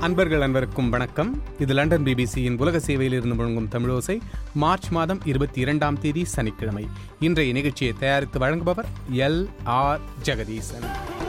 அன்பர்கள் அன்பருக்கும் வணக்கம் இது லண்டன் பிபிசியின் உலக சேவையில் இருந்து முழங்கும் தமிழோசை மார்ச் மாதம் இருபத்தி இரண்டாம் தேதி சனிக்கிழமை இன்றைய நிகழ்ச்சியை தயாரித்து வழங்குபவர் எல் ஆர் ஜெகதீசன்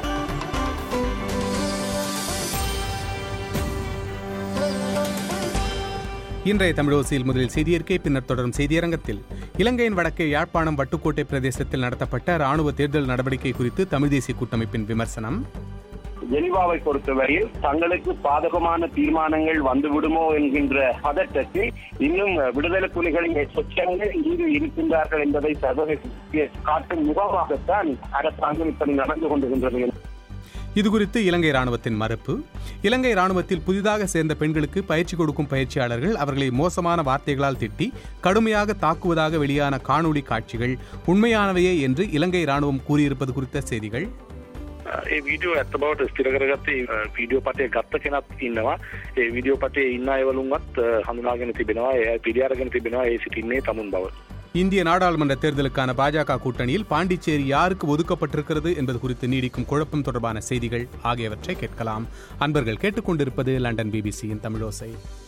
இன்றைய தமிழோசையில் முதலில் செய்தியறிக்கை பின்னர் தொடரும் செய்தியரங்கத்தில் இலங்கையின் வடக்கே யாழ்ப்பாணம் வட்டுக்கோட்டை பிரதேசத்தில் நடத்தப்பட்ட ராணுவ தேர்தல் நடவடிக்கை குறித்து தமிழ் தேசிய கூட்டமைப்பின் விமர்சனம் ஜெனிவாவை பொறுத்தவரையில் தங்களுக்கு பாதகமான தீர்மானங்கள் வந்துவிடுமோ என்கின்ற பதட்டத்தில் இன்னும் விடுதலை புலிகளின் சொச்சங்கள் இங்கு இருக்கின்றார்கள் என்பதை சர்வதேச காட்டும் முகமாகத்தான் அரசாங்கம் இப்படி நடந்து கொண்டிருக்கின்றது இதுகுறித்து இலங்கை ராணுவத்தின் மறுப்பு இலங்கை ராணுவத்தில் புதிதாக சேர்ந்த பெண்களுக்கு பயிற்சி கொடுக்கும் பயிற்சியாளர்கள் அவர்களை மோசமான வார்த்தைகளால் திட்டி கடுமையாக தாக்குவதாக வெளியான காணொளி காட்சிகள் உண்மையானவையே என்று இலங்கை ராணுவம் கூறியிருப்பது குறித்த செய்திகள் ඒ වීඩියෝ ඇත්ත බවට ස්තිර කරගත්තේ වීඩියෝ පටය ගත්ත කෙනත් ඉන්නවා ඒ වීඩියෝ පටේ ඉන්න අයවලුන්වත් හඳුනාගෙන තිබෙනවා ඒ පිඩියාරගෙන තිබෙනවා ඒ සිටින්නේ තමුන් බව. இந்திய நாடாளுமன்ற தேர்தலுக்கான பாஜக கூட்டணியில் பாண்டிச்சேரி யாருக்கு ஒதுக்கப்பட்டிருக்கிறது என்பது குறித்து நீடிக்கும் குழப்பம் தொடர்பான செய்திகள் ஆகியவற்றை கேட்கலாம் அன்பர்கள் கேட்டுக்கொண்டிருப்பது லண்டன் பிபிசியின் தமிழோசை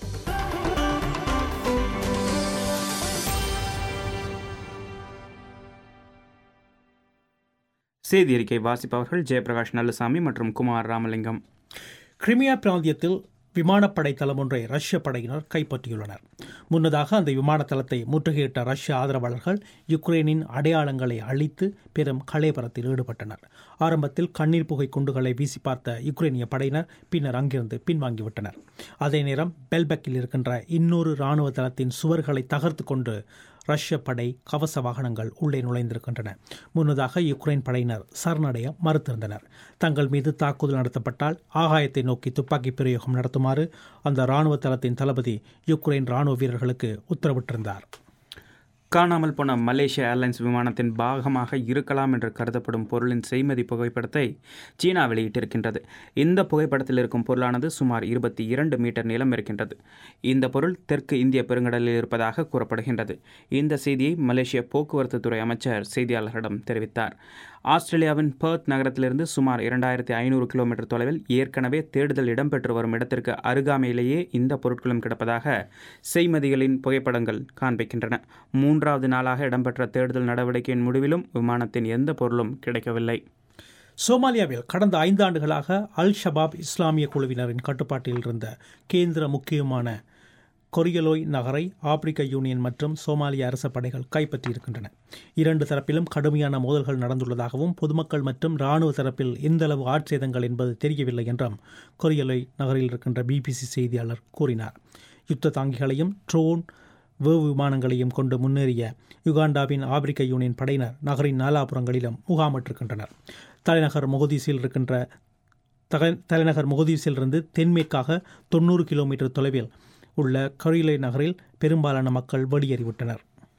செய்தி அறிக்கை வாசிப்பவர்கள் ஜெயபிரகாஷ் நல்லசாமி மற்றும் குமார் ராமலிங்கம் கிரிமியா பிராந்தியத்தில் விமானப்படை தளம் ஒன்றை ரஷ்ய படையினர் கைப்பற்றியுள்ளனர் முன்னதாக அந்த விமான தளத்தை முற்றுகையிட்ட ரஷ்ய ஆதரவாளர்கள் யுக்ரைனின் அடையாளங்களை அழித்து பெரும் களைபரத்தில் ஈடுபட்டனர் ஆரம்பத்தில் கண்ணீர் புகை குண்டுகளை வீசி பார்த்த யுக்ரைனிய படையினர் பின்னர் அங்கிருந்து பின்வாங்கிவிட்டனர் அதே நேரம் பெல்பெக்கில் இருக்கின்ற இன்னொரு இராணுவ தளத்தின் சுவர்களை தகர்த்து கொண்டு ரஷ்ய படை கவச வாகனங்கள் உள்ளே நுழைந்திருக்கின்றன முன்னதாக யுக்ரைன் படையினர் சரணடைய மறுத்திருந்தனர் தங்கள் மீது தாக்குதல் நடத்தப்பட்டால் ஆகாயத்தை நோக்கி துப்பாக்கி பிரயோகம் நடத்துமாறு அந்த இராணுவ தளத்தின் தளபதி யுக்ரைன் இராணுவ வீரர்களுக்கு உத்தரவிட்டிருந்தார் காணாமல் போன மலேசிய ஏர்லைன்ஸ் விமானத்தின் பாகமாக இருக்கலாம் என்று கருதப்படும் பொருளின் செய்மதி புகைப்படத்தை சீனா வெளியிட்டிருக்கின்றது இந்த புகைப்படத்தில் இருக்கும் பொருளானது சுமார் இருபத்தி இரண்டு மீட்டர் நீளம் இருக்கின்றது இந்த பொருள் தெற்கு இந்திய பெருங்கடலில் இருப்பதாக கூறப்படுகின்றது இந்த செய்தியை மலேசிய போக்குவரத்து துறை அமைச்சர் செய்தியாளர்களிடம் தெரிவித்தார் ஆஸ்திரேலியாவின் பெர்த் நகரத்திலிருந்து சுமார் இரண்டாயிரத்தி ஐநூறு கிலோமீட்டர் தொலைவில் ஏற்கனவே தேடுதல் இடம்பெற்று வரும் இடத்திற்கு அருகாமையிலேயே இந்த பொருட்களும் கிடப்பதாக செய்மதிகளின் புகைப்படங்கள் காண்பிக்கின்றன மூன்றாவது நாளாக இடம்பெற்ற தேடுதல் நடவடிக்கையின் முடிவிலும் விமானத்தின் எந்த பொருளும் கிடைக்கவில்லை சோமாலியாவில் கடந்த ஐந்து ஆண்டுகளாக அல் ஷபாப் இஸ்லாமிய குழுவினரின் கட்டுப்பாட்டில் இருந்த கேந்திர முக்கியமான கொரியலோய் நகரை ஆப்பிரிக்க யூனியன் மற்றும் சோமாலிய அரச படைகள் கைப்பற்றியிருக்கின்றன இரண்டு தரப்பிலும் கடுமையான மோதல்கள் நடந்துள்ளதாகவும் பொதுமக்கள் மற்றும் இராணுவ தரப்பில் எந்தளவு ஆட்சேதங்கள் என்பது தெரியவில்லை என்றும் கொரியலோய் நகரில் இருக்கின்ற பிபிசி செய்தியாளர் கூறினார் யுத்த தாங்கிகளையும் ட்ரோன் வேவு விமானங்களையும் கொண்டு முன்னேறிய யுகாண்டாவின் ஆப்பிரிக்க யூனியன் படையினர் நகரின் நாலாபுரங்களிலும் முகாமிட்டிருக்கின்றனர் தலைநகர் மொகதீஸில் இருக்கின்ற தலைநகர் மொகதீஸிலிருந்து தென்மேற்காக தொண்ணூறு கிலோமீட்டர் தொலைவில் உள்ள கரிலை நகரில் பெரும்பாலான மக்கள் வெளியேறிவிட்டனர்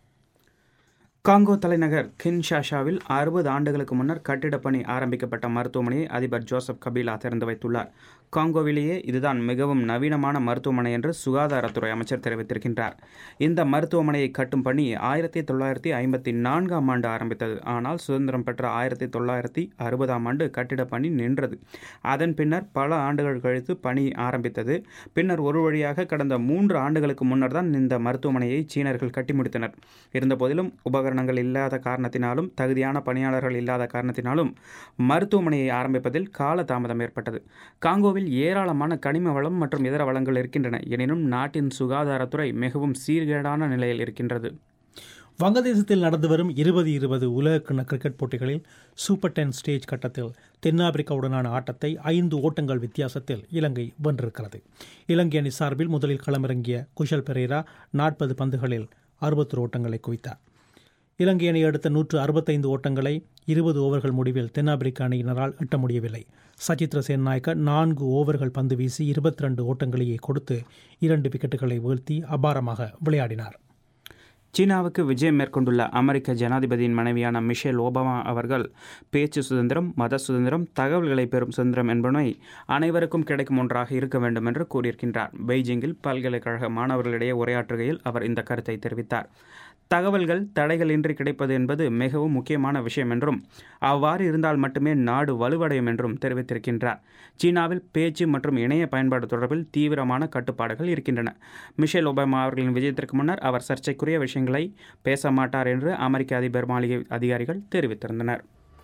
காங்கோ தலைநகர் கின்ஷாஷாவில் அறுபது ஆண்டுகளுக்கு முன்னர் கட்டிடப் பணி ஆரம்பிக்கப்பட்ட மருத்துவமனையை அதிபர் ஜோசப் கபீலா திறந்து வைத்துள்ளார் காங்கோவிலேயே இதுதான் மிகவும் நவீனமான மருத்துவமனை என்று சுகாதாரத்துறை அமைச்சர் தெரிவித்திருக்கின்றார் இந்த மருத்துவமனையை கட்டும் பணி ஆயிரத்தி தொள்ளாயிரத்தி ஐம்பத்தி நான்காம் ஆண்டு ஆரம்பித்தது ஆனால் சுதந்திரம் பெற்ற ஆயிரத்தி தொள்ளாயிரத்தி அறுபதாம் ஆண்டு கட்டிடப் பணி நின்றது அதன் பின்னர் பல ஆண்டுகள் கழித்து பணி ஆரம்பித்தது பின்னர் ஒரு வழியாக கடந்த மூன்று ஆண்டுகளுக்கு முன்னர் தான் இந்த மருத்துவமனையை சீனர்கள் கட்டி முடித்தனர் இருந்தபோதிலும் உபகரணங்கள் இல்லாத காரணத்தினாலும் தகுதியான பணியாளர்கள் இல்லாத காரணத்தினாலும் மருத்துவமனையை ஆரம்பிப்பதில் கால தாமதம் ஏற்பட்டது காங்கோ காங்கோவில் ஏராளமான கனிம வளம் மற்றும் இதர வளங்கள் இருக்கின்றன எனினும் நாட்டின் சுகாதாரத்துறை மிகவும் சீர்கேடான நிலையில் இருக்கின்றது வங்கதேசத்தில் நடந்து வரும் இருபது இருபது உலகக்கிண கிரிக்கெட் போட்டிகளில் சூப்பர் டென் ஸ்டேஜ் கட்டத்தில் தென்னாப்பிரிக்காவுடனான ஆட்டத்தை ஐந்து ஓட்டங்கள் வித்தியாசத்தில் இலங்கை வென்றிருக்கிறது இலங்கை அணி சார்பில் முதலில் களமிறங்கிய குஷல் பெரேரா நாற்பது பந்துகளில் அறுபத்தொரு ஓட்டங்களை குவித்தார் இலங்கை அணி அடுத்த நூற்று அறுபத்தைந்து ஓட்டங்களை இருபது ஓவர்கள் முடிவில் தென்னாப்பிரிக்க அணியினரால் எட்ட முடியவில்லை சச்சித்ர சேன்னாயக்க நான்கு ஓவர்கள் பந்து வீசி இருபத்தி ரெண்டு ஓட்டங்களையே கொடுத்து இரண்டு விக்கெட்டுகளை வீழ்த்தி அபாரமாக விளையாடினார் சீனாவுக்கு விஜயம் மேற்கொண்டுள்ள அமெரிக்க ஜனாதிபதியின் மனைவியான மிஷேல் ஓபாமா அவர்கள் பேச்சு சுதந்திரம் மத சுதந்திரம் தகவல்களை பெறும் சுதந்திரம் என்பவை அனைவருக்கும் கிடைக்கும் ஒன்றாக இருக்க வேண்டும் என்று கூறியிருக்கின்றார் பெய்ஜிங்கில் பல்கலைக்கழக மாணவர்களிடையே உரையாற்றுகையில் அவர் இந்த கருத்தை தெரிவித்தார் தகவல்கள் தடைகளின்றி கிடைப்பது என்பது மிகவும் முக்கியமான விஷயம் என்றும் அவ்வாறு இருந்தால் மட்டுமே நாடு வலுவடையும் என்றும் தெரிவித்திருக்கின்றார் சீனாவில் பேச்சு மற்றும் இணைய பயன்பாடு தொடர்பில் தீவிரமான கட்டுப்பாடுகள் இருக்கின்றன மிஷேல் ஒபாமா அவர்களின் விஜயத்திற்கு முன்னர் அவர் சர்ச்சைக்குரிய விஷயங்களை பேச மாட்டார் என்று அமெரிக்க அதிபர் மாளிகை அதிகாரிகள் தெரிவித்திருந்தனர்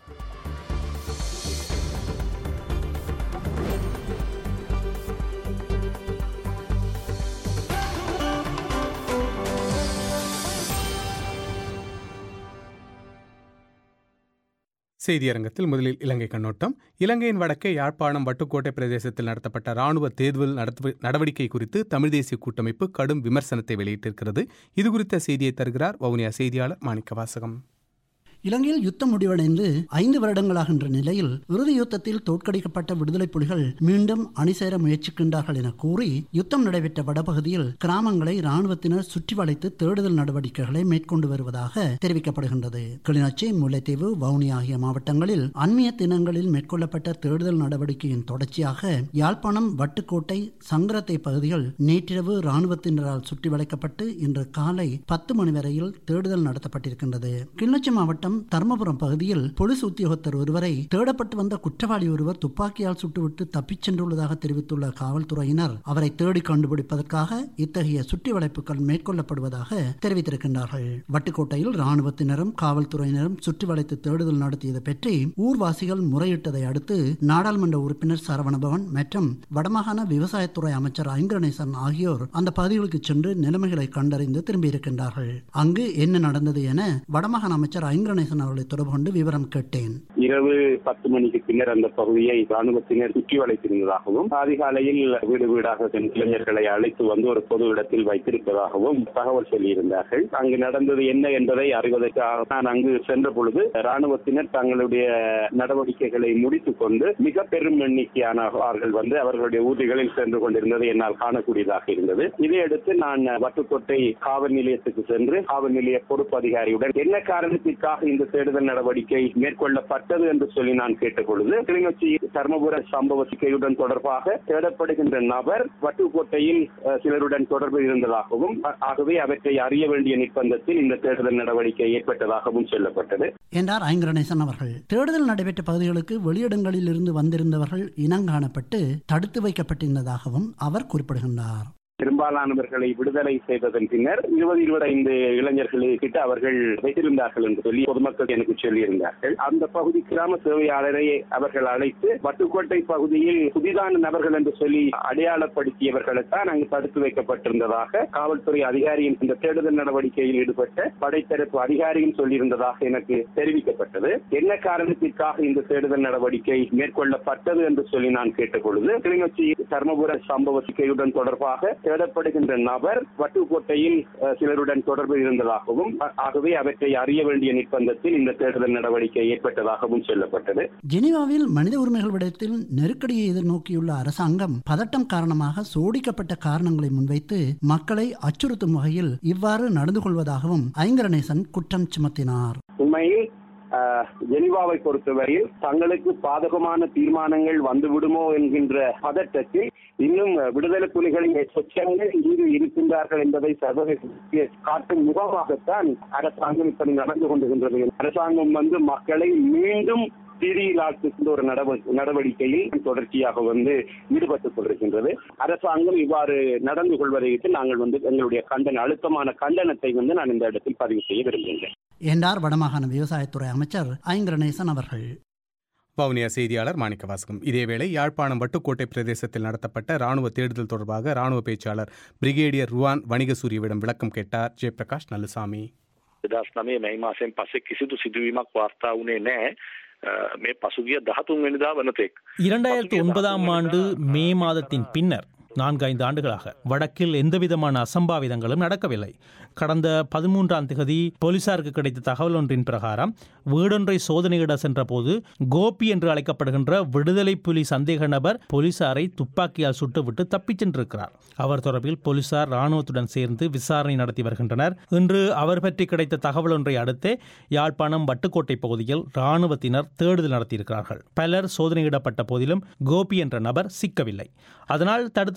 செய்தியரங்கத்தில் முதலில் இலங்கை கண்ணோட்டம் இலங்கையின் வடக்கே யாழ்ப்பாணம் வட்டுக்கோட்டை பிரதேசத்தில் நடத்தப்பட்ட ராணுவ தேர்தல் நடத்து- நடவடிக்கை குறித்து தமிழ் தேசிய கூட்டமைப்பு கடும் விமர்சனத்தை வெளியிட்டிருக்கிறது இது குறித்த செய்தியை தருகிறார் வவுனியா செய்தியாளர் மாணிக்க வாசகம் இலங்கையில் யுத்தம் முடிவடைந்து ஐந்து வருடங்களாகின்ற நிலையில் இறுதி யுத்தத்தில் தோற்கடிக்கப்பட்ட விடுதலை புலிகள் மீண்டும் அணிசேர முயற்சிக்கின்றார்கள் என கூறி யுத்தம் நடைபெற்ற வடபகுதியில் கிராமங்களை ராணுவத்தினர் சுற்றி வளைத்து தேடுதல் நடவடிக்கைகளை மேற்கொண்டு வருவதாக தெரிவிக்கப்படுகின்றது கிளிநொச்சி முல்லைத்தீவு வவுனி ஆகிய மாவட்டங்களில் அண்மைய தினங்களில் மேற்கொள்ளப்பட்ட தேடுதல் நடவடிக்கையின் தொடர்ச்சியாக யாழ்ப்பாணம் வட்டுக்கோட்டை சங்கரத்தை பகுதிகள் நேற்றிரவு ராணுவத்தினரால் சுற்றி வளைக்கப்பட்டு இன்று காலை பத்து மணி வரையில் தேடுதல் நடத்தப்பட்டிருக்கின்றது கிளிநொச்சி மாவட்டம் தர்மபுரம் பகுதியில் போலீஸ் உத்தியோகத்தர் ஒருவரை தேடப்பட்டு வந்த குற்றவாளி ஒருவர் துப்பாக்கியால் சுட்டுவிட்டு தப்பிச் சென்றுள்ளதாக தெரிவித்துள்ள காவல்துறையினர் அவரை தேடி கண்டுபிடிப்பதற்காக இத்தகைய சுற்றி வளைப்புகள் மேற்கொள்ளப்படுவதாக தெரிவித்திருக்கின்றார்கள் வட்டுக்கோட்டையில் ராணுவத்தினரும் காவல்துறையினரும் சுற்றி வளைத்து தேடுதல் நடத்தியது பற்றி ஊர்வாசிகள் முறையிட்டதை அடுத்து நாடாளுமன்ற உறுப்பினர் சரவணபவன் மற்றும் வடமாகாண விவசாயத்துறை அமைச்சர் ஐங்கரணேசன் ஆகியோர் அந்த பகுதிகளுக்கு சென்று நிலைமைகளை கண்டறிந்து திரும்பியிருக்கின்றார்கள் அங்கு என்ன நடந்தது என வடமாகாண அமைச்சர் ஐங்கரணேசன் அவர்களை தொடர்பு கொண்டு விவரம் கேட்டேன் இரவு பத்து மணிக்கு பின்னர் அந்த பகுதியை ராணுவத்தினர் சுற்றி வளைத்திருந்ததாகவும் அதிகாலையில் வீடு வீடாக சென்று இளைஞர்களை அழைத்து வந்து ஒரு பொது இடத்தில் வைத்திருப்பதாகவும் தகவல் சொல்லியிருந்தார்கள் அங்கு நடந்தது என்ன என்பதை அறிவதற்காக நான் அங்கு சென்ற பொழுது ராணுவத்தினர் தங்களுடைய நடவடிக்கைகளை முடித்துக் கொண்டு மிக பெரும் எண்ணிக்கையானவர்கள் வந்து அவர்களுடைய ஊர்திகளில் சென்று கொண்டிருந்ததை என்னால் காணக்கூடியதாக இருந்தது இதையடுத்து நான் வட்டுக்கோட்டை காவல் நிலையத்துக்கு சென்று காவல் நிலைய பொறுப்பு அதிகாரியுடன் என்ன காரணத்திற்காக இந்த தேடுதல் நடவடிக்கை மேற்கொள்ளப்பட்டது என்று சொல்லி நான் கேட்ட பொழுது கிளிநொச்சி தர்மபுர சம்பவ சிக்கையுடன் தொடர்பாக தேடப்படுகின்ற நபர் வட்டுக்கோட்டையில் அஹ், சிலருடன் தொடர்பு இருந்ததாகவும் அ- ஆகவே அவற்றை அறிய வேண்டிய நிர்பந்தத்தில் இந்த தேடுதல் நடவடிக்கை ஏற்பட்டதாகவும் சொல்லப்பட்டது என்றார் ஐங்கரணேசன் அவர்கள் தேடுதல் நடைபெற்ற பகுதிகளுக்கு வெளியிடங்களில் இருந்து வந்திருந்தவர்கள் இனங்காணப்பட்டு தடுத்து வைக்கப்பட்டிருந்ததாகவும் அவர் குறிப்பிடுகின்றார் பெரும்பாலானவர்களை விடுதலை செய்ததன் பின்னர் இருபது இருபத்தைந்து இளைஞர்கள் கிட்ட அவர்கள் வைத்திருந்தார்கள் என்று சொல்லி பொதுமக்கள் எனக்கு சொல்லியிருந்தார்கள் அந்த பகுதி கிராம சேவையாளரை அவர்கள் அழைத்து வட்டுக்கோட்டை பகுதியில் புதிதான நபர்கள் என்று சொல்லி அடையாளப்படுத்தியவர்களைத்தான் அங்கு தடுத்து வைக்கப்பட்டிருந்ததாக காவல்துறை அதிகாரியின் இந்த தேடுதல் நடவடிக்கையில் ஈடுபட்ட படைத்தரப்பு அதிகாரியும் சொல்லியிருந்ததாக எனக்கு தெரிவிக்கப்பட்டது என்ன காரணத்திற்காக இந்த தேடுதல் நடவடிக்கை மேற்கொள்ளப்பட்டது என்று சொல்லி நான் கேட்ட பொழுது கிளிநொச்சி தர்மபுர சம்பவ சிக்கையுடன் தொடர்பாக தேடப்படுகின்ற நபர் வட்டுக்கோட்டையில் அஹ், சிலருடன் தொடர்பு இருந்ததாகவும் அ- ஆகவே அவற்றை அறிய வேண்டிய நிர்பந்தத்தில் இந்த தேடுதல் நடவடிக்கை ஏற்பட்டதாகவும் சொல்லப்பட்டது ஜெனீவாவில் மனித உரிமைகள் விடயத்தில் நெருக்கடியை எதிர்நோக்கியுள்ள அரசாங்கம் பதட்டம் காரணமாக சோடிக்கப்பட்ட காரணங்களை முன்வைத்து மக்களை அச்சுறுத்தும் வகையில் இவ்வாறு நடந்து கொள்வதாகவும் ஐங்கரணேசன் குற்றம் சுமத்தினார் உண்மையில் அஹ், ஜெனீவாவை பொறுத்தவரையில் தங்களுக்கு பாதகமான தீர்மானங்கள் வந்துவிடுமோ என்கின்ற பதட்டத்தில் இன்னும் விடுதலை புலிகளின் சொச்சங்கள் இங்கு இருக்கின்றார்கள் என்பதை சர்வதேச காட்டும் முகமாகத்தான் அரசாங்கம் இப்படி நடந்து கொண்டிருக்கின்றது அரசாங்கம் வந்து மக்களை மீண்டும் திடீராக்குகின்ற ஒரு நடவ- நடவடிக்கையில் தொடர்ச்சியாக வந்து ஈடுபட்டுக் கொண்டிருக்கின்றது அரசாங்கம் இவ்வாறு நடந்து கொள்வதையிட்டு நாங்கள் வந்து எங்களுடைய கண்டன அழுத்தமான கண்டனத்தை வந்து நான் இந்த இடத்தில் பதிவு செய்ய விரும்புகின்றேன் என்றார் வடமாகாண விவசாயத்துறை அமைச்சர் ஐங்கரணேசன் அவர்கள் வவுனியா செய்தியாளர் மாணிக்கவாசகம் இதேவேளை யாழ்ப்பாணம் வட்டுக்கோட்டை பிரதேசத்தில் நடத்தப்பட்ட ராணுவ தேடுதல் தொடர்பாக ராணுவ பேச்சாளர் பிரிகேடியர் ருவான் வணிகசூரியவிடம் விளக்கம் கேட்டார் ஜெயபிரகாஷ் நல்லுசாமி දෙදස් නමේ මැයි මාසයෙන් පස්සේ කිසිදු සිදුවීමක් වාර්තා වුණේ නැහැ අ, මේ පසුගිය දහතුන් වෙනිදා වනතෙක්. இரண்டாயிரத்தி ஒன்பதாம் ஆண்டு மே மாதத்தின் பின்னர் நான்கைந்து ஆண்டுகளாக வடக்கில் எந்தவிதமான அசம்பாவிதங்களும் நடக்கவில்லை கடந்த பதிமூன்றாம் திகதி போலீசாருக்கு கிடைத்த தகவல் ஒன்றின் பிரகாரம் வீடொன்றை சோதனையிட சென்றபோது கோபி என்று அழைக்கப்படுகின்ற விடுதலை புலி சந்தேக நபர் போலீசாரை துப்பாக்கியால் சுட்டுவிட்டு தப்பிச் சென்றிருக்கிறார் அவர் தொடர்பில் போலீசார் ராணுவத்துடன் சேர்ந்து விசாரணை நடத்தி வருகின்றனர் இன்று அவர் பற்றி கிடைத்த தகவல் ஒன்றை அடுத்தே யாழ்ப்பாணம் வட்டுக்கோட்டை பகுதியில் ராணுவத்தினர் தேடுதல் நடத்தியிருக்கிறார்கள் பலர் சோதனையிடப்பட்ட போதிலும் கோபி என்ற நபர் சிக்கவில்லை அதனால் தடுத்து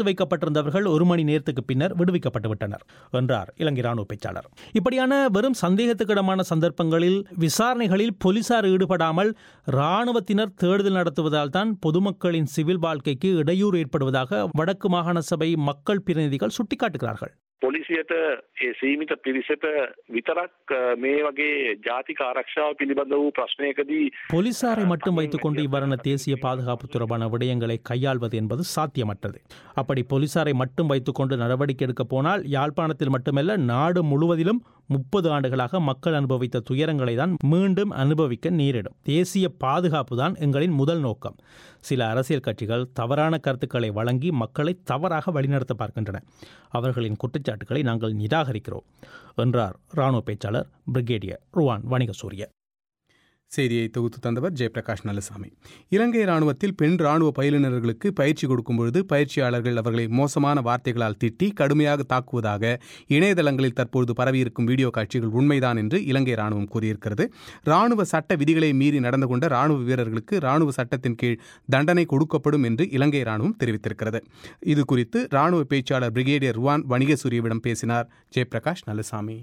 வைக்கப்பட்டிருந்தவர்கள் ஒரு மணி நேரத்துக்கு பின்னர் விடுவிக்கப்பட்டு விட்டனர் என்றார் இலங்கை ராணுவ பேச்சாளர் இப்படியான வெறும் சந்தேகத்துக்கிடமான சந்தர்ப்பங்களில் விசாரணைகளில் போலீசார் ஈடுபடாமல் இராணுவத்தினர் தேடுதல் நடத்துவதால் தான் பொதுமக்களின் சிவில் வாழ்க்கைக்கு இடையூறு ஏற்படுவதாக வடக்கு மாகாண சபை மக்கள் பிரதிநிதிகள் சுட்டிக்காட்டுகிறார்கள் පොලිසියට ඒ සීමිත පිරිසට විතරක් අ, මේ වගේ ජාතික ආරක්ෂාව පිළිබඳ වූ ප්‍රශ්නයකදී போலீசாரை மட்டும் வைத்துக்கொண்டு இவ்வாறான தேசிய பாதுகாப்பு தொடர்பான விடயங்களை கையாள்வது என்பது சாத்தியமற்றது அப்படி போலீசாரை மட்டும் வைத்துக்கொண்டு நடவடிக்கை எடுக்க போனால் யாழ்ப்பாணத்தில் மட்டுமல்ல நாடு முழுவதிலும் முப்பது ஆண்டுகளாக மக்கள் அனுபவித்த துயரங்களை தான் மீண்டும் அனுபவிக்க நேரிடும் தேசிய பாதுகாப்பு தான் எங்களின் முதல் நோக்கம் சில அரசியல் கட்சிகள் தவறான கருத்துக்களை வழங்கி மக்களை தவறாக வழிநடத்த பார்க்கின்றன அவர்களின் குற்றச்சாட்டுகளை நாங்கள் நிராகரிக்கிறோம் என்றார் ராணுவ பேச்சாளர் பிரிகேடியர் ருவான் வணிகசூரிய செய்தியை தொகுத்து தந்தவர் ஜெயபிரகாஷ் நல்லசாமி இலங்கை ராணுவத்தில் பெண் ராணுவ பயிலுநர்களுக்கு பயிற்சி கொடுக்கும் பொழுது பயிற்சியாளர்கள் அவர்களை மோசமான வார்த்தைகளால் திட்டி கடுமையாக தாக்குவதாக இணையதளங்களில் தற்பொழுது பரவியிருக்கும் வீடியோ காட்சிகள் உண்மைதான் என்று இலங்கை ராணுவம் கூறியிருக்கிறது ராணுவ சட்ட விதிகளை மீறி நடந்து கொண்ட ராணுவ வீரர்களுக்கு ராணுவ சட்டத்தின் கீழ் தண்டனை கொடுக்கப்படும் என்று இலங்கை ராணுவம் தெரிவித்திருக்கிறது இது குறித்து ராணுவ பேச்சாளர் பிரிகேடியர் ருவான் வணிகசூரியவிடம் பேசினார் ஜெயபிரகாஷ் நல்லசாமி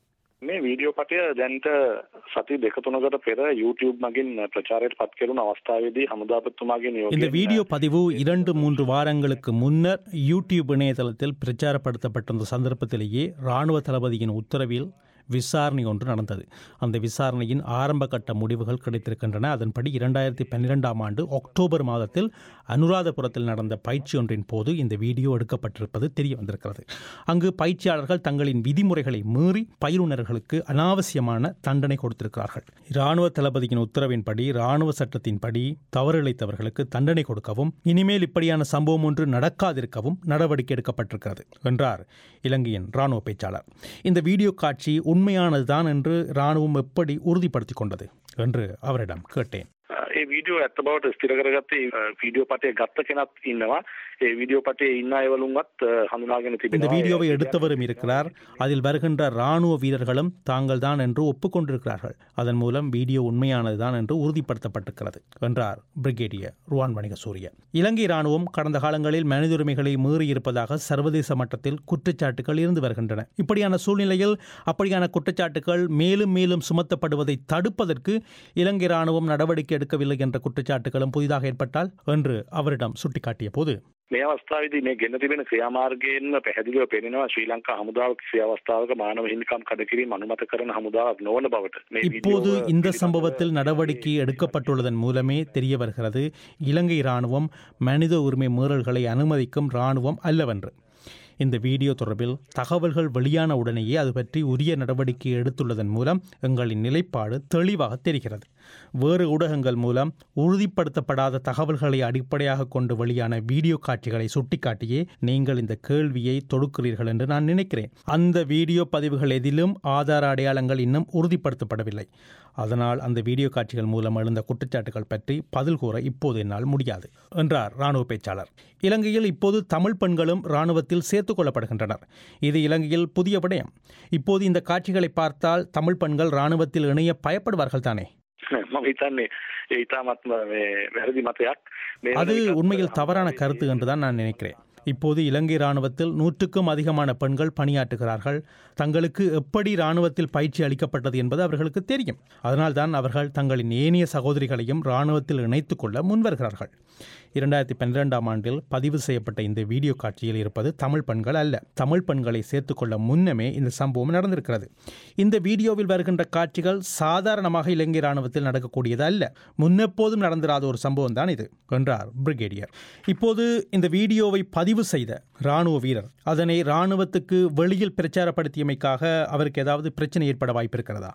මේ වීඩියෝ පටය දැන්ට සති දෙක තුනකට පෙර YouTube මගින් ප්‍රචාරයට පත් කෙරුණු අවස්ථාවේදී හමුදාපතිතුමාගේ இந்த නියෝගයෙන් வீடியோ பதிவு இரண்டு மூன்று வாரங்களுக்கு முன்னர் யூடியூப் இணையதளத்தில் பிரச்சாரப்படுத்தப்பட்டிருந்த சந்தர்ப்பத்திலேயே ராணுவ தளபதியின் உத்தரவில் விசாரணை ஒன்று நடந்தது அந்த விசாரணையின் ஆரம்ப கட்ட முடிவுகள் கிடைத்திருக்கின்றன அதன்படி இரண்டாயிரத்தி பன்னிரெண்டாம் ஆண்டு அக்டோபர் மாதத்தில் அனுராதபுரத்தில் நடந்த பயிற்சி ஒன்றின் போது இந்த வீடியோ எடுக்கப்பட்டிருப்பது தெரிய வந்திருக்கிறது அங்கு பயிற்சியாளர்கள் தங்களின் விதிமுறைகளை மீறி பயிலுனர்களுக்கு அனாவசியமான தண்டனை கொடுத்திருக்கிறார்கள் இராணுவ தளபதியின் உத்தரவின்படி இராணுவ சட்டத்தின்படி தவறிழைத்தவர்களுக்கு தண்டனை கொடுக்கவும் இனிமேல் இப்படியான சம்பவம் ஒன்று நடக்காதிருக்கவும் நடவடிக்கை எடுக்கப்பட்டிருக்கிறது என்றார் இலங்கையின் இராணுவ பேச்சாளர் இந்த வீடியோ காட்சி உண்மையானதுதான் என்று இராணுவம் எப்படி உறுதிப்படுத்திக் கொண்டது என்று அவரிடம் கேட்டேன் ඒ වීඩියෝ ඇත්ත බවට ස්ථිර කරගත්තේ අ, වීඩියෝ පටය ගත්ත කෙනත් ඉන්නවා ඒ වීඩියෝ පටේ ඉන්න අයවලුන්වත් අ, හඳුනාගෙන இந்த තිබෙනවා வீடியோவை எடுத்தவரும் இருக்கிறார் அதில் வருகின்ற ராணுவ வீரர்களும் தாங்கள் தான் என்று ஒப்புக்கொண்டிருக்கிறார்கள் அதன் மூலம் வீடியோ உண்மையானதுதான் என்று உறுதிப்படுத்தப்பட்டிருக்கிறது என்றார் பிரிகேடியர் ருவான் வணிக சூரிய இலங்கை ராணுவம் கடந்த காலங்களில் மனித உரிமைகளை மீறியிருப்பதாக சர்வதேச மட்டத்தில் குற்றச்சாட்டுகள் இருந்து வருகின்றன இப்படியான சூழ்நிலையில் அப்படியான குற்றச்சாட்டுகள் மேலும் மேலும் சுமத்தப்படுவதை தடுப்பதற்கு இலங்கை ராணுவம் நடவடிக்கை எடுக்கவில்லை என்ற குற்றச்சாட்டுகளும் புதிதாக ஏற்பட்டால் என்று அவரிடம் சுட்டிக்காட்டிய போது මේ අවස්ථාවේදී මේ ගෙන තිබෙන ක්‍රියාමාර්ගයෙන්ම පැහැදිලිව පෙනෙනවා ශ්‍රී ලංකා හමුදාව කිසි අවස්ථාවක මානව හිමිකම් කඩකිරීම අනුමත කරන හමුදාවක් නොවන බවට මේ இப்போது වීඩියෝව இந்த පිළිබඳව சம்பவத்தில் நடவடிக்கை எடுக்கப்பட்டுள்ளதன் மூலமே தெரிய வருகிறது இலங்கை ராணுவம் மனித உரிமை மீறல்களை அனுமதிக்கும் ராணுவம் அல்லவென்று இந்த வீடியோ தொடர்பில் தகவல்கள் வெளியான உடனேயே அது பற்றி உரிய நடவடிக்கை எடுத்துள்ளதன் மூலம் எங்களின் நிலைப்பாடு தெளிவாக தெரிகிறது வேறு ஊடகங்கள் மூலம் உறுதிப்படுத்தப்படாத தகவல்களை அடிப்படையாக கொண்டு வெளியான வீடியோ காட்சிகளை சுட்டிக்காட்டியே நீங்கள் இந்த கேள்வியை தொடுக்கிறீர்கள் என்று நான் நினைக்கிறேன் அந்த வீடியோ பதிவுகள் எதிலும் ஆதார அடையாளங்கள் இன்னும் உறுதிப்படுத்தப்படவில்லை அதனால் அந்த வீடியோ காட்சிகள் மூலம் எழுந்த குற்றச்சாட்டுகள் பற்றி பதில் கூற இப்போது என்னால் முடியாது என்றார் ராணுவ பேச்சாளர் இலங்கையில் இப்போது தமிழ் பெண்களும் ராணுவத்தில் சேர்த்துக் கொள்ளப்படுகின்றனர் இது இலங்கையில் புதிய விடயம் இப்போது இந்த காட்சிகளை பார்த்தால் தமிழ் பெண்கள் ராணுவத்தில் இணைய பயப்படுவார்கள் தானே මම හිතන්නේ ඒ ඉතාමත්ම මේ වැරදි මතයක් මේ அது වන විටත් உண்மையில் தவறான கருத்து என்றுதான் நான் நினைக்கிறேன் இப்போது இலங்கை ராணுவத்தில் நூற்றுக்கும் அதிகமான பெண்கள் பணியாற்றுகிறார்கள் தங்களுக்கு எப்படி ராணுவத்தில் பயிற்சி அளிக்கப்பட்டது என்பது அவர்களுக்கு தெரியும் அதனால்தான் அவர்கள் தங்களின் ஏனைய சகோதரிகளையும் ராணுவத்தில் இணைத்துக் கொள்ள முன்வருகிறார்கள் இரண்டாயிரத்தி பன்னிரெண்டாம் ஆண்டில் பதிவு செய்யப்பட்ட இந்த வீடியோ காட்சியில் இருப்பது தமிழ் பெண்கள் அல்ல தமிழ் பெண்களை சேர்த்துக்கொள்ள முன்னமே இந்த சம்பவம் நடந்திருக்கிறது இந்த வீடியோவில் வருகின்ற காட்சிகள் சாதாரணமாக இலங்கை ராணுவத்தில் நடக்கக்கூடியது அல்ல முன்னெப்போதும் நடந்திராத ஒரு சம்பவம் தான் இது என்றார் பிரிகேடியர் இப்போது இந்த வீடியோவை பதிவு செய்த ராணுவ வீரர் அதனை ராணுவத்துக்கு வெளியில் பிரச்சாரப்படுத்தியமைக்காக அவருக்கு ஏதாவது பிரச்சனை ஏற்பட வாய்ப்பு இருக்கிறதா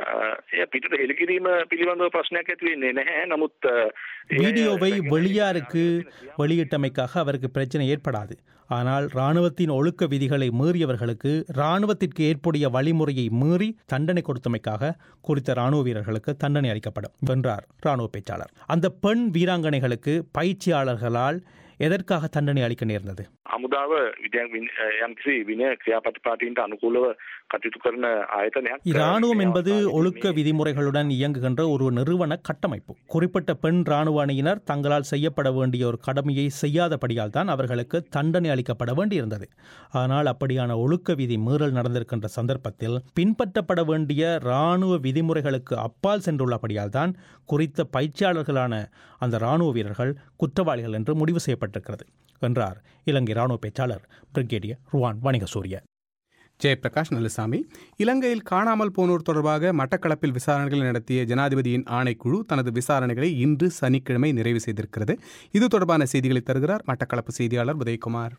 එය පිටට හෙළිකිරීම පිළිබඳව ප්‍රශ්නයක් ඇති වෙන්නේ නැහැ. නමුත් අ, එය வீடியோவை රැගෙන வெளியாருக்கு வெளியிட்டமைக்காக அவருக்கு பிரச்சனை ஏற்படாது ஆனால் இராணுவத்தின் ஒழுக்க விதிகளை மீறியவர்களுக்கு இராணுவத்திற்கு ஏற்புடைய வழிமுறையை மீறி தண்டனை கொடுத்தமைக்காக குறித்த இராணுவ வீரர்களுக்கு தண்டனை அளிக்கப்படும் வென்றார் இராணுவ பேச்சாளர் அந்த பெண் வீராங்கனைகளுக்கு பயிற்சியாளர்களால் எதற்காக தண்டனை அளிக்க நேர்ந்தது හමුදාව විදයන් යම්කිසි විනය ක්‍රියාපතිපාටීන්ට අනුකූලව කටයුතු කරන ආයතනයක් இராணுவம் என்பது ஒழுக்க விதிமுறைகளுடன் இயங்குகின்ற ஒரு நிறுவன கட்டமைப்பு குறிப்பிட்ட பெண் இராணுவ அணியினர் தங்களால் செய்யப்பட வேண்டிய ஒரு கடமையை செய்யாதபடியால் தான் அவர்களுக்கு தண்டனை அளிக்கப்பட வேண்டியிருந்தது ஆனால் அப்படியான ஒழுக்க விதி மீறல் நடந்திருக்கின்ற சந்தர்ப்பத்தில் பின்பற்றப்பட வேண்டிய இராணுவ விதிமுறைகளுக்கு அப்பால் சென்றுள்ளபடியால் தான் குறித்த பயிற்சியாளர்களான அந்த இராணுவ வீரர்கள் குற்றவாளிகள் என்று முடிவு செய்யப்பட்டிருக்கிறது என்றார் இலங்கை இராணுவ பேச்சாளர் பிரிகேடியர் ருவான் வணிகசூரிய ஜெயபிரகாஷ் நல்லசாமி இலங்கையில் காணாமல் போனோர் தொடர்பாக மட்டக்களப்பில் விசாரணைகளை நடத்திய ஜனாதிபதியின் ஆணைக்குழு தனது விசாரணைகளை இன்று சனிக்கிழமை நிறைவு செய்திருக்கிறது இது தொடர்பான செய்திகளை தருகிறார் மட்டக்களப்பு செய்தியாளர் உதயகுமார்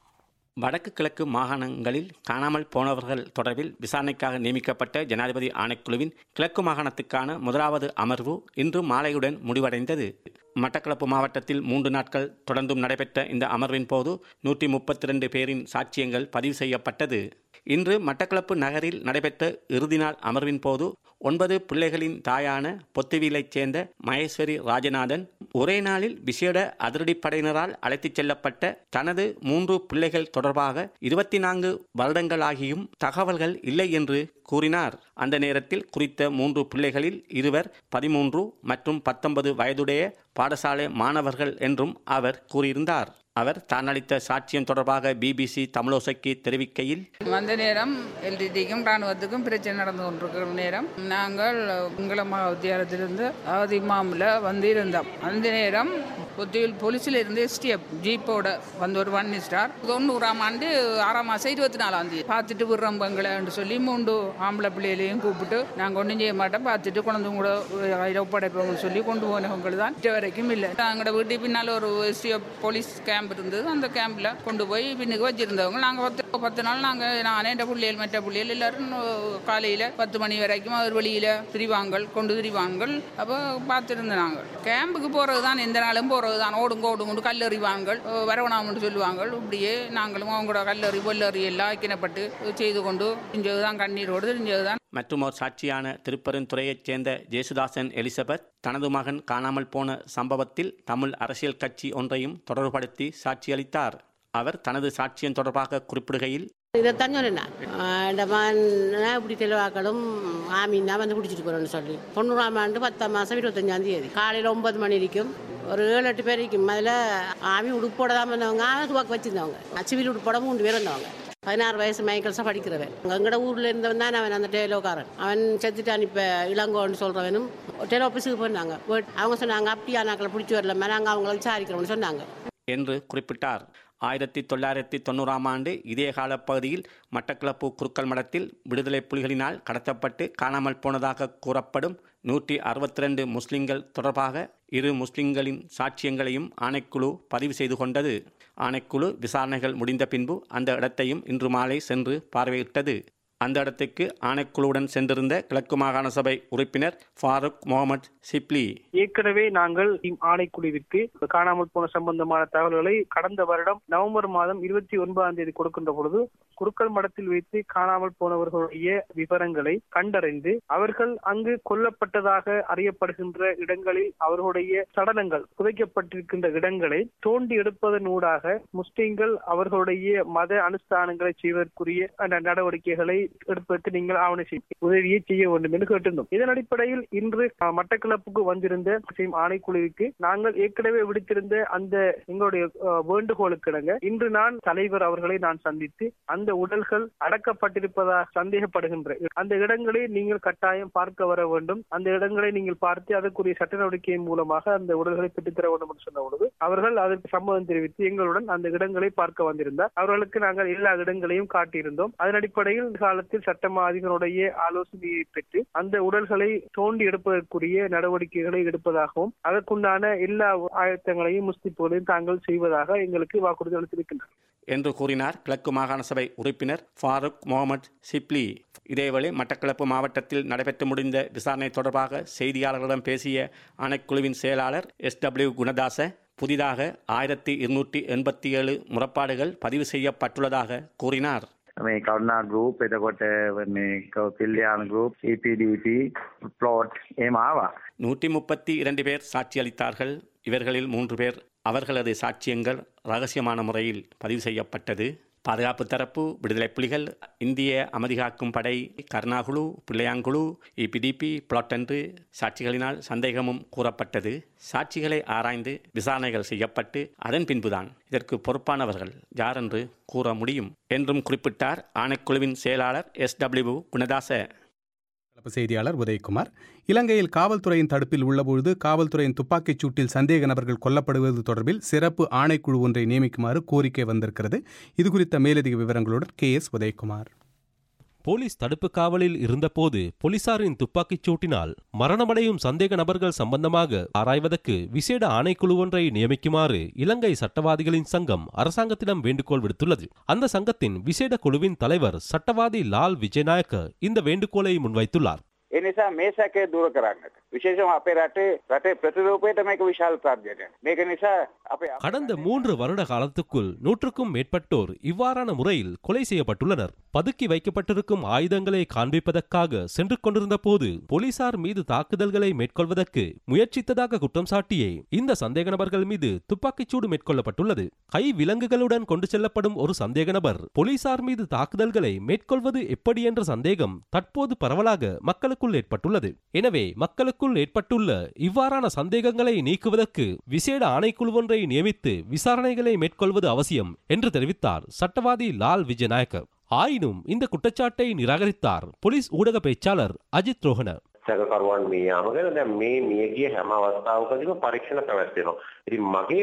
வடக்கு கிழக்கு மாகாணங்களில் காணாமல் போனவர்கள் தொடர்பில் விசாரணைக்காக நியமிக்கப்பட்ட ஜனாதிபதி ஆணைக்குழுவின் கிழக்கு மாகாணத்துக்கான முதலாவது அமர்வு இன்று மாலையுடன் முடிவடைந்தது மட்டக்களப்பு மாவட்டத்தில் மூன்று நாட்கள் தொடர்ந்தும் நடைபெற்ற இந்த அமர்வின் போது நூற்றி முப்பத்தி ரெண்டு பேரின் சாட்சியங்கள் பதிவு செய்யப்பட்டது இன்று மட்டக்களப்பு நகரில் நடைபெற்ற இறுதி நாள் அமர்வின் போது ஒன்பது பிள்ளைகளின் தாயான பொத்துவிலைச் சேர்ந்த மகேஸ்வரி ராஜநாதன் ஒரே நாளில் விசேட அதிரடிப்படையினரால் அழைத்துச் செல்லப்பட்ட தனது மூன்று பிள்ளைகள் தொடர்பாக இருபத்தி நான்கு வருடங்களாகியும் தகவல்கள் இல்லை என்று கூறினார் அந்த நேரத்தில் குறித்த மூன்று பிள்ளைகளில் இருவர் பதிமூன்று மற்றும் பத்தொன்பது வயதுடைய பாடசாலை மாணவர்கள் என்றும் அவர் கூறியிருந்தார் அவர் தான் அளித்த சாட்சியம் தொடர்பாக பிபிசி தமிழோசைக்கு தெரிவிக்கையில் அந்த நேரம் எல்டிடிக்கும் ராணுவத்துக்கும் பிரச்சனை நடந்து கொண்டிருக்கிற நேரம் நாங்கள் உங்களமா வித்தியாலயத்திலிருந்து அவது இமாமில் வந்து இருந்தோம் அந்த நேரம் புத்தியில் போலீஸில் இருந்து எஸ்டிஎஃப் ஜீப்போட வந்து ஒரு ஒன் ஸ்டார் தொண்ணூறாம் ஆண்டு ஆறாம் மாதம் இருபத்தி நாலாம் தேதி பார்த்துட்டு விடுறோம் எங்களைன்னு சொல்லி மூன்று ஆம்பளை பிள்ளைகளையும் கூப்பிட்டு நாங்கள் ஒன்றும் செய்ய மாட்டோம் பார்த்துட்டு குழந்தைங்க கூட ஒப்படைப்போம்னு சொல்லி கொண்டு போனவங்க தான் இது வரைக்கும் இல்லை எங்களோட வீட்டு பின்னால் ஒரு எஸ்டிஎஃப் போலீஸ் கேம்ப் இருந்தது அந்த கேம்பில் கொண்டு போய் பின்னுக்கு வச்சிருந்தவங்க நாங்கள் பத்து பத்து நாள் நாங்கள் நான் என்ற பிள்ளைகள் மற்ற பிள்ளைகள் எல்லாரும் காலையில் பத்து மணி வரைக்கும் அவர் வெளியில் திரிவாங்கள் கொண்டு திரிவாங்கள் அப்போ பார்த்துருந்தோம் நாங்கள் கேம்புக்கு போகிறது தான் எந்த நாளும் போகிறது தான் ஓடுங்க ஓடுங்க கல்லறிவாங்கள் வரவணாமன்னு சொல்லுவாங்க இப்படியே நாங்களும் அவங்களோட கல்லறி வெள்ளறி எல்லாம் ஐக்கியப்பட்டு செய்து கொண்டு இஞ்சது தான் கண்ணீரோடு தெரிஞ்சது தான் மற்றும் ஒரு சாட்சியான திருப்பெருந்துறையைச் சேர்ந்த ஜேசுதாசன் எலிசபெத் தனது மகன் காணாமல் போன சம்பவத்தில் தமிழ் அரசியல் கட்சி ஒன்றையும் தொடர்புபடுத்தி சாட்சியளித்தார் அவர் தனது சாட்சியம் தொடர்பாக குறிப்பிடுகையில் இதைத்தான் சொன்னேன் இந்த மகன் இப்படி தெளிவாக்களும் ஆமீனா வந்து குடிச்சிட்டு போகிறோன்னு சொல்லி தொண்ணூறாம் ஆண்டு பத்தாம் மாதம் இருபத்தஞ்சாம் தேதி காலையில் ஒன்பது மணி வரைக்கும் ஒரு ஏழு எட்டு பேர் இருக்கும் அதில் ஆமி உடுப்போட தான் வந்தவங்க துவாக்கு வச்சுருந்தவங்க சிவில் உடுப்போட மூணு பேர் வந்தவங்க பதினாறு வயசு மைக்கல்ஸாக படிக்கிறவன் எங்கட ஊரில் இருந்தவன் தான் அவன் அந்த டேலோக்காரன் அவன் செத்துட்டான் இப்போ இளங்கோன்னு சொல்கிறவனும் டேலோ ஆஃபீஸுக்கு போனாங்க அவங்க சொன்னாங்க அப்படியா நாக்களை பிடிச்சி வரல நாங்கள் அவங்கள விசாரிக்கிறோம்னு சொன்னாங்க என்று குறிப்பிட்டார் ஆயிரத்தி தொள்ளாயிரத்தி தொண்ணூறாம் ஆண்டு இதே கால பகுதியில் மட்டக்களப்பு குறுக்கல் மடத்தில் விடுதலை புலிகளினால் கடத்தப்பட்டு காணாமல் போனதாக கூறப்படும் நூற்றி அறுபத்தி ரெண்டு முஸ்லிம்கள் தொடர்பாக இரு முஸ்லிம்களின் சாட்சியங்களையும் ஆணைக்குழு பதிவு செய்து கொண்டது ஆணைக்குழு விசாரணைகள் முடிந்த பின்பு அந்த இடத்தையும் இன்று மாலை சென்று பார்வையிட்டது அந்த இடத்துக்கு ஆணைக்குழுவுடன் சென்றிருந்த கிழக்கு மாகாண சபை உறுப்பினர் ஃபாரூக் முகமது சிப்லி ஏற்கனவே நாங்கள் ஆணைக்குழுவிற்கு காணாமல் போன சம்பந்தமான தகவல்களை கடந்த வருடம் நவம்பர் மாதம் இருபத்தி ஒன்பதாம் தேதி கொடுக்கின்ற பொழுது குறுக்கல் மடத்தில் வைத்து காணாமல் போனவர்களுடைய விவரங்களை கண்டறிந்து அவர்கள் அங்கு கொல்லப்பட்டதாக அறியப்படுகின்ற இடங்களில் அவர்களுடைய சடலங்கள் புதைக்கப்பட்டிருக்கின்ற இடங்களை தோண்டி எடுப்பதனூடாக முஸ்லிம்கள் அவர்களுடைய மத அனுஷ்டானங்களை செய்வதற்குரிய அந்த நடவடிக்கைகளை எடுப்பதற்கு நீங்கள் ஆவண செய்ய உதவியை செய்ய வேண்டும் என்று கேட்டிருந்தோம் இதன் அடிப்படையில் இன்று மட்டக்களப்புக்கு வந்திருந்த ஆணைக்குழுவுக்கு நாங்கள் ஏற்கனவே விடுத்திருந்த அந்த எங்களுடைய வேண்டுகோளுக்கு இணங்க இன்று நான் தலைவர் அவர்களை நான் சந்தித்து அந்த உடல்கள் அடக்கப்பட்டிருப்பதாக சந்தேகப்படுகின்ற அந்த இடங்களை நீங்கள் கட்டாயம் பார்க்க வர வேண்டும் அந்த இடங்களை நீங்கள் பார்த்து அதற்குரிய சட்ட நடவடிக்கையின் மூலமாக அந்த உடல்களை பெற்றுத்தர வேண்டும் என்று சொன்ன பொழுது அவர்கள் அதற்கு சம்மதம் தெரிவித்து எங்களுடன் அந்த இடங்களை பார்க்க வந்திருந்தார் அவர்களுக்கு நாங்கள் எல்லா இடங்களையும் காட்டியிருந்தோம் அதன் அடிப்படையில் காலத்தில் சட்டமா அதிபருடைய ஆலோசனையை பெற்று அந்த உடல்களை தோண்டி எடுப்பதற்குரிய நடவடிக்கைகளை எடுப்பதாகவும் அதற்குண்டான எல்லா ஆயத்தங்களையும் முஸ்லிம்களையும் தாங்கள் செய்வதாக எங்களுக்கு வாக்குறுதி அளித்திருக்கின்றனர் என்று கூறினார் கிழக்கு மாகாண சபை உறுப்பினர் ஃபாரூக் முகமது சிப்லி இதேவேளை மட்டக்களப்பு மாவட்டத்தில் நடைபெற்று முடிந்த விசாரணை தொடர்பாக செய்தியாளர்களிடம் பேசிய ஆணைக்குழுவின் செயலாளர் எஸ் டபிள்யூ குணதாச புதிதாக ஆயிரத்தி இருநூற்றி எண்பத்தி ஏழு முறைப்பாடுகள் பதிவு செய்யப்பட்டுள்ளதாக கூறினார் මේ කරුණා ගෲප් එතකොට මේ කෞතිල්්‍යාන ගෲප් EPDP ප්ලෝට් එහෙම ආවා. நூற்றி முப்பத்தி இரண்டு பேர் சாட்சியளித்தார்கள் இவர்களில் மூன்று பேர் அவர்களது சாட்சியங்கள் ரகசியமான முறையில் பதிவு செய்யப்பட்டது பாதுகாப்பு தரப்பு விடுதலை புலிகள் இந்திய அமைதிகாக்கும் படை கருணாகுழு பிள்ளையாங்குழு இபிடிபி பிளாட் என்று சாட்சிகளினால் சந்தேகமும் கூறப்பட்டது சாட்சிகளை ஆராய்ந்து விசாரணைகள் செய்யப்பட்டு அதன் பின்புதான் இதற்கு பொறுப்பானவர்கள் யார் என்று கூற முடியும் என்றும் குறிப்பிட்டார் ஆணைக்குழுவின் செயலாளர் எஸ் டபிள்யூ குணதாச கலப்பு செய்தியாளர் உதயகுமார் இலங்கையில் காவல்துறையின் தடுப்பில் உள்ளபொழுது காவல்துறையின் துப்பாக்கிச் சூட்டில் சந்தேக நபர்கள் கொல்லப்படுவது தொடர்பில் சிறப்பு ஆணைக்குழு ஒன்றை நியமிக்குமாறு கோரிக்கை வந்திருக்கிறது இதுகுறித்த மேலதிக விவரங்களுடன் கே எஸ் உதயகுமார் போலீஸ் தடுப்பு காவலில் இருந்தபோது போலீசாரின் துப்பாக்கிச் சூட்டினால் மரணமடையும் சந்தேக நபர்கள் சம்பந்தமாக ஆராய்வதற்கு விசேட ஆணைக்குழு ஒன்றை நியமிக்குமாறு இலங்கை சட்டவாதிகளின் சங்கம் அரசாங்கத்திடம் வேண்டுகோள் விடுத்துள்ளது அந்த சங்கத்தின் விசேட குழுவின் தலைவர் சட்டவாதி லால் விஜயநாயக்க இந்த வேண்டுகோளை முன்வைத்துள்ளார் ඒ නිසා මේ සැකය දුර කරන්නට. විශේෂම අපේ රටේ රටේ ප්‍රතිරූපයට මේක විශාල තර්ජනයක්. මේක නිසා අපේ கடந்த மூன்று வருட காலத்துக்குள் நூற்றுக்கும் மேற்பட்டோர் இவ்வாறான முறையில் கொலை செய்யப்பட்டுள்ளனர் பதுக்கி வைக்கப்பட்டிருக்கும் ஆயுதங்களை காண்பிப்பதற்காக சென்று கொண்டிருந்த போது போலீசார் மீது தாக்குதல்களை மேற்கொள்வதற்கு முயற்சித்ததாக குற்றம் சாட்டியே இந்த சந்தேக நபர்கள் மீது துப்பாக்கிச்சூடு மேற்கொள்ளப்பட்டுள்ளது கை விலங்குகளுடன் கொண்டு செல்லப்படும் ஒரு சந்தேக நபர் போலீசார் மீது தாக்குதல்களை மேற்கொள்வது எப்படி என்ற சந்தேகம் தற்போது பரவலாக மக்களுக்குள் ஏற்பட்டுள்ளது எனவே மக்களுக்குள் ஏற்பட்டுள்ள இவ்வாறான சந்தேகங்களை நீக்குவதற்கு விசேட ஆணைக்குழு ஒன்றை நியமித்து விசாரணைகளை மேற்கொள்வது அவசியம் என்று தெரிவித்தார் சட்டவாதி லால் விஜயநாயக்க ஆயினும் இந்த குற்றச்சாட்டை நிராகரித்தார் போலீஸ் ஊடக பேச்சாளர் அஜித் ரோஹன සැකකරුවන් මේ යාම ගැන දැන් මේ මියගිය හැම අවස්ථාවකදීම පරීක්ෂණ පැවැත්වෙනවා. ඉතින් මගේ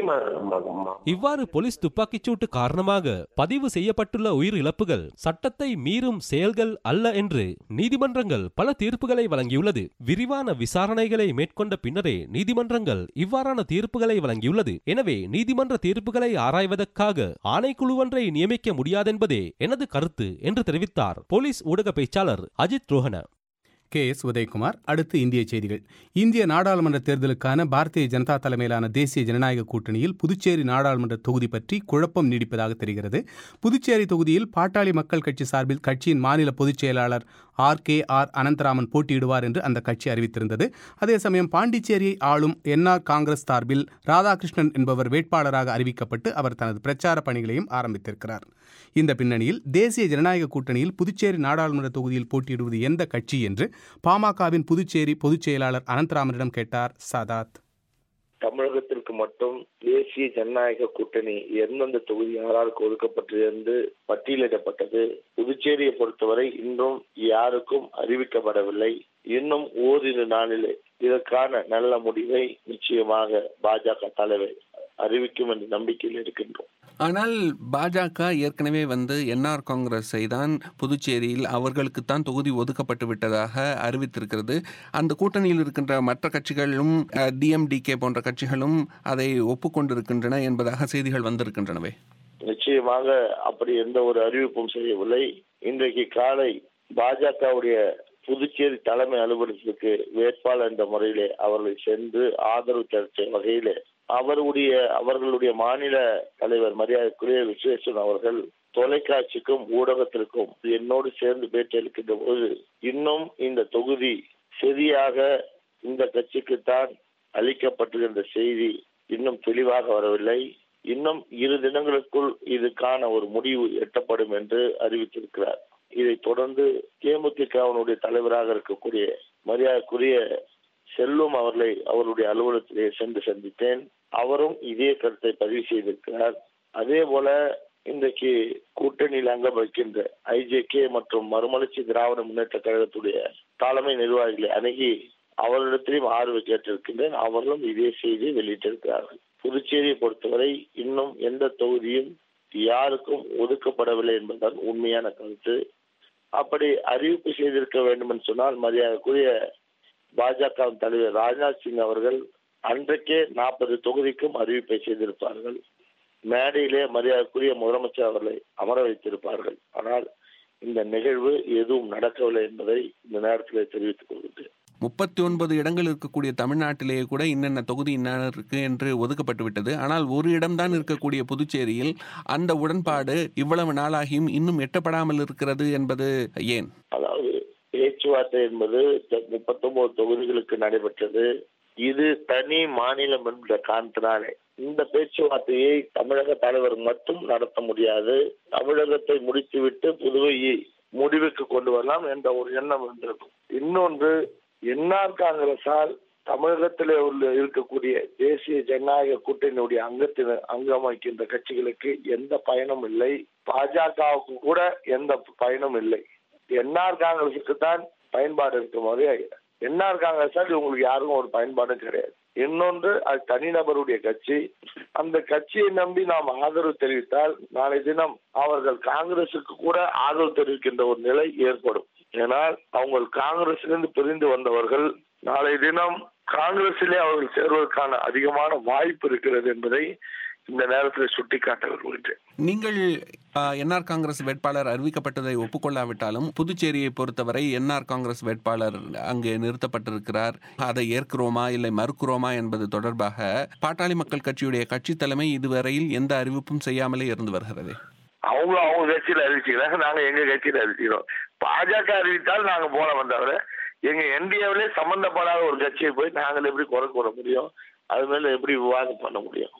ම- இவ்வாறு போலீஸ் துப்பாக்கிச்சூட்டு காரணமாக பதிவு செய்யப்பட்டுள்ள உயிர் இழப்புகள் சட்டத்தை மீறும் செயல்கள் அல்ல என்று நீதிமன்றங்கள் பல தீர்ப்புகளை வழங்கியுள்ளது விரிவான விசாரணைகளை மேற்கொண்ட பின்னரே நீதிமன்றங்கள் இவ்வாறான தீர்ப்புகளை வழங்கியுள்ளது எனவே நீதிமன்ற தீர்ப்புகளை ஆராய்வதற்காக ஆணைக்குழு ஒன்றை நியமிக்க முடியாதென்பதே எனது கருத்து என்று தெரிவித்தார் போலீஸ் ஊடக பேச்சாளர் அஜித் ரோஹன கே எஸ் உதயகுமார் அடுத்து இந்திய செய்திகள் இந்திய நாடாளுமன்ற தேர்தலுக்கான பாரதிய ஜனதா தலைமையிலான தேசிய ஜனநாயக கூட்டணியில் புதுச்சேரி நாடாளுமன்ற தொகுதி பற்றி குழப்பம் நீடிப்பதாக தெரிகிறது புதுச்சேரி தொகுதியில் பாட்டாளி மக்கள் கட்சி சார்பில் கட்சியின் மாநில பொதுச் செயலாளர் ஆர் கே ஆர் அனந்தராமன் போட்டியிடுவார் என்று அந்த கட்சி அறிவித்திருந்தது அதே சமயம் பாண்டிச்சேரியை ஆளும் என்ஆர் காங்கிரஸ் சார்பில் ராதாகிருஷ்ணன் என்பவர் வேட்பாளராக அறிவிக்கப்பட்டு அவர் தனது பிரச்சார பணிகளையும் ஆரம்பித்திருக்கிறார் இந்த பின்னணியில் தேசிய ஜனநாயக கூட்டணியில் புதுச்சேரி நாடாளுமன்ற தொகுதியில் போட்டியிடுவது எந்த கட்சி என்று பாமகவின் புதுச்சேரி பொதுச் செயலாளர் அனந்தராமனிடம் கேட்டார் சாதாத் தமிழகத்திற்கு மட்டும் தேசிய ஜனநாயக கூட்டணி எந்தெந்த தொகுதி யாராருக்கு ஒதுக்கப்பட்டது என்று பட்டியலிடப்பட்டது புதுச்சேரியை பொறுத்தவரை இன்னும் யாருக்கும் அறிவிக்கப்படவில்லை இன்னும் ஓரிரு நாளிலே இதற்கான நல்ல முடிவை நிச்சயமாக பாஜக தலைவர் அறிவிக்கும் என்ற நம்பிக்கையில் இருக்கின்றோம் ஆனால் பாஜக ஏற்கனவே வந்து என்ஆர் காங்கிரஸை தான் புதுச்சேரியில் அவர்களுக்குத்தான் தொகுதி ஒதுக்கப்பட்டு விட்டதாக அறிவித்திருக்கிறது அந்த கூட்டணியில் இருக்கின்ற மற்ற கட்சிகளும் டிஎம்டிகே போன்ற கட்சிகளும் அதை ஒப்புக்கொண்டிருக்கின்றன என்பதாக செய்திகள் வந்திருக்கின்றனவே நிச்சயமாக அப்படி எந்த ஒரு அறிவிப்பும் செய்யவில்லை இன்றைக்கு காலை பாஜகவுடைய புதுச்சேரி தலைமை அலுவலகத்துக்கு வேட்பாளர் என்ற முறையிலே அவர்களை சென்று ஆதரவு தெரிவித்த வகையிலே அவருடைய அவர்களுடைய மாநில தலைவர் மரியாதைக்குரிய விஸ்வேஸ்வரன் அவர்கள் தொலைக்காட்சிக்கும் ஊடகத்திற்கும் என்னோடு சேர்ந்து பேட்டியளிக்கின்ற போது இன்னும் இந்த தொகுதி சரியாக இந்த கட்சிக்குத்தான் அளிக்கப்பட்டிருக்கின்ற செய்தி இன்னும் தெளிவாக வரவில்லை இன்னும் இரு தினங்களுக்குள் இதுக்கான ஒரு முடிவு எட்டப்படும் என்று அறிவித்திருக்கிறார் இதைத் தொடர்ந்து தேமுதிகவினுடைய தலைவராக இருக்கக்கூடிய மரியாதைக்குரிய செல்வம் அவர்களை அவருடைய அலுவலகத்திலே சென்று சந்தித்தேன் அவரும் இதே கருத்தை பதிவு செய்திருக்கிறார் அதே போல இன்றைக்கு கூட்டணியில் அங்கம் வைக்கின்ற ஐஜேகே மற்றும் மறுமலர்ச்சி திராவிட முன்னேற்ற கழகத்துடைய தலைமை நிர்வாகிகளை அணுகி அவர்களிடத்திலும் ஆர்வம் கேட்டிருக்கின்றேன் அவர்களும் இதே செய்தியை வெளியிட்டிருக்கிறார்கள் புதுச்சேரியை பொறுத்தவரை இன்னும் எந்த தொகுதியும் யாருக்கும் ஒதுக்கப்படவில்லை என்பதுதான் உண்மையான கருத்து அப்படி அறிவிப்பு செய்திருக்க வேண்டும் என்று சொன்னால் மரியாதைக்குரிய பாஜக தலைவர் ராஜ்நாத் சிங் அவர்கள் அன்றைக்கே நாற்பது தொகுதிக்கும் அறிவிப்பை செய்திருப்பார்கள் மேடையிலே மரியாதைக்குரிய முதலமைச்சர் அவர்களை அமர வைத்திருப்பார்கள் ஆனால் இந்த நிகழ்வு எதுவும் நடக்கவில்லை என்பதை இந்த நேரத்தில் தெரிவித்துக் கொள்கிறேன் முப்பத்தி ஒன்பது இடங்கள் இருக்கக்கூடிய தமிழ்நாட்டிலேயே கூட இன்னென்ன தொகுதி என்ன இருக்கு என்று ஒதுக்கப்பட்டு விட்டது ஆனால் ஒரு இடம்தான் இருக்கக்கூடிய புதுச்சேரியில் அந்த உடன்பாடு இவ்வளவு நாளாகியும் இன்னும் எட்டப்படாமல் இருக்கிறது என்பது ஏன் அதாவது பேச்சுவார்த்தை என்பது முப்பத்தி ஒன்பது தொகுதிகளுக்கு நடைபெற்றது இது தனி மாநிலம் என்ற காரணத்தினாலே இந்த பேச்சுவார்த்தையை தமிழக தலைவர் மட்டும் நடத்த முடியாது தமிழகத்தை முடித்துவிட்டு புதுவையை முடிவுக்கு கொண்டு வரலாம் என்ற ஒரு எண்ணம் இருந்திருக்கும் இன்னொன்று என்ஆர் காங்கிரசால் தமிழகத்திலே உள்ள இருக்கக்கூடிய தேசிய ஜனநாயக கூட்டணியுடைய அங்கத்தினர் அங்கம் வகிக்கின்ற கட்சிகளுக்கு எந்த பயனும் இல்லை பாஜகவுக்கு கூட எந்த பயனும் இல்லை என்ஆர் காங்கிரசுக்கு தான் பயன்பாடு இருக்கும் போதே என்ஆர் காங்கிரஸால் இவங்களுக்கு யாருக்கும் ஒரு பயன்பாடும் கிடையாது இன்னொன்று அது தனிநபருடைய கட்சி அந்த கட்சியை நம்பி நாம் ஆதரவு தெரிவித்தால் நாளை தினம் அவர்கள் காங்கிரசுக்கு கூட ஆதரவு தெரிவிக்கின்ற ஒரு நிலை ஏற்படும் ஏனால் அவங்க காங்கிரசிலிருந்து பிரிந்து வந்தவர்கள் நாளை தினம் காங்கிரசிலே அவர்கள் சேர்வதற்கான அதிகமான வாய்ப்பு இருக்கிறது என்பதை இந்த நேரத்தில் சுட்டிக்காட்ட விரும்புகின்றேன் நீங்கள் என்ஆர் காங்கிரஸ் வேட்பாளர் அறிவிக்கப்பட்டதை ஒப்புக்கொள்ளாவிட்டாலும் புதுச்சேரியை பொறுத்தவரை என்ஆர் காங்கிரஸ் வேட்பாளர் அங்கே நிறுத்தப்பட்டிருக்கிறார் அதை ஏற்கிறோமா இல்லை மறுக்கிறோமா என்பது தொடர்பாக பாட்டாளி மக்கள் கட்சியுடைய கட்சி தலைமை இதுவரையில் எந்த அறிவிப்பும் செய்யாமலே இருந்து வருகிறது அவங்க அவங்க கட்சியில அறிவிச்சுக்கிறாங்க நாங்க எங்க கட்சியில அறிவிக்கிறோம் பாஜக அறிவித்தால் நாங்க போன வந்தவரை எங்க என்டிஏவிலே சம்பந்தப்படாத ஒரு கட்சியை போய் நாங்கள் எப்படி குறை கூற முடியும் அது மேல எப்படி விவாதம் பண்ண முடியும்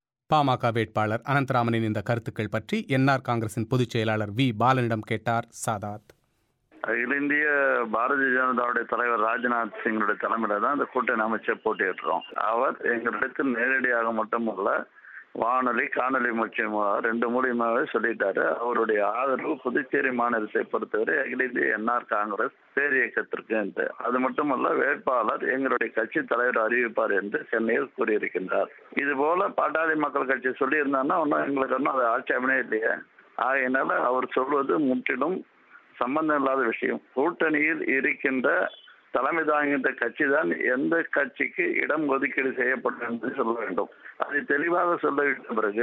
பாமக வேட்பாளர் அனந்தராமனின் இந்த கருத்துக்கள் பற்றி என்ஆர் காங்கிரசின் பொதுச் செயலாளர் வி பாலனிடம் கேட்டார் சாதாத் அகில இந்திய பாரதிய ஜனதாவுடைய தலைவர் ராஜ்நாத் சிங்குடைய தலைமையில தான் இந்த கூட்டணி அமைச்சர் போட்டியிடுறோம் அவர் எங்களிடத்தில் நேரடியாக மட்டுமல்ல வானொலி காணொலி மூலியமாக ரெண்டு மூலியமாகவே சொல்லிட்டாரு அவருடைய ஆதரவு புதுச்சேரி மாநிலத்தை பொறுத்தவரை அகில இந்திய என்ஆர் காங்கிரஸ் பேர் இயக்கத்திற்கு என்று அது மட்டுமல்ல வேட்பாளர் எங்களுடைய கட்சி தலைவர் அறிவிப்பார் என்று சென்னையில் கூறியிருக்கின்றார் இது போல பாட்டாளி மக்கள் கட்சி சொல்லியிருந்தாங்கன்னா ஒன்றும் எங்களுக்கு ஒன்றும் அது ஆட்சேபனே இல்லையே ஆகையினால அவர் சொல்வது முற்றிலும் சம்பந்தம் இல்லாத விஷயம் கூட்டணியில் இருக்கின்ற தலைமை தாங்குகின்ற கட்சி தான் எந்த கட்சிக்கு இடம் ஒதுக்கீடு செய்யப்படும் என்று சொல்ல வேண்டும் அதை தெளிவாக சொல்லிவிட்ட பிறகு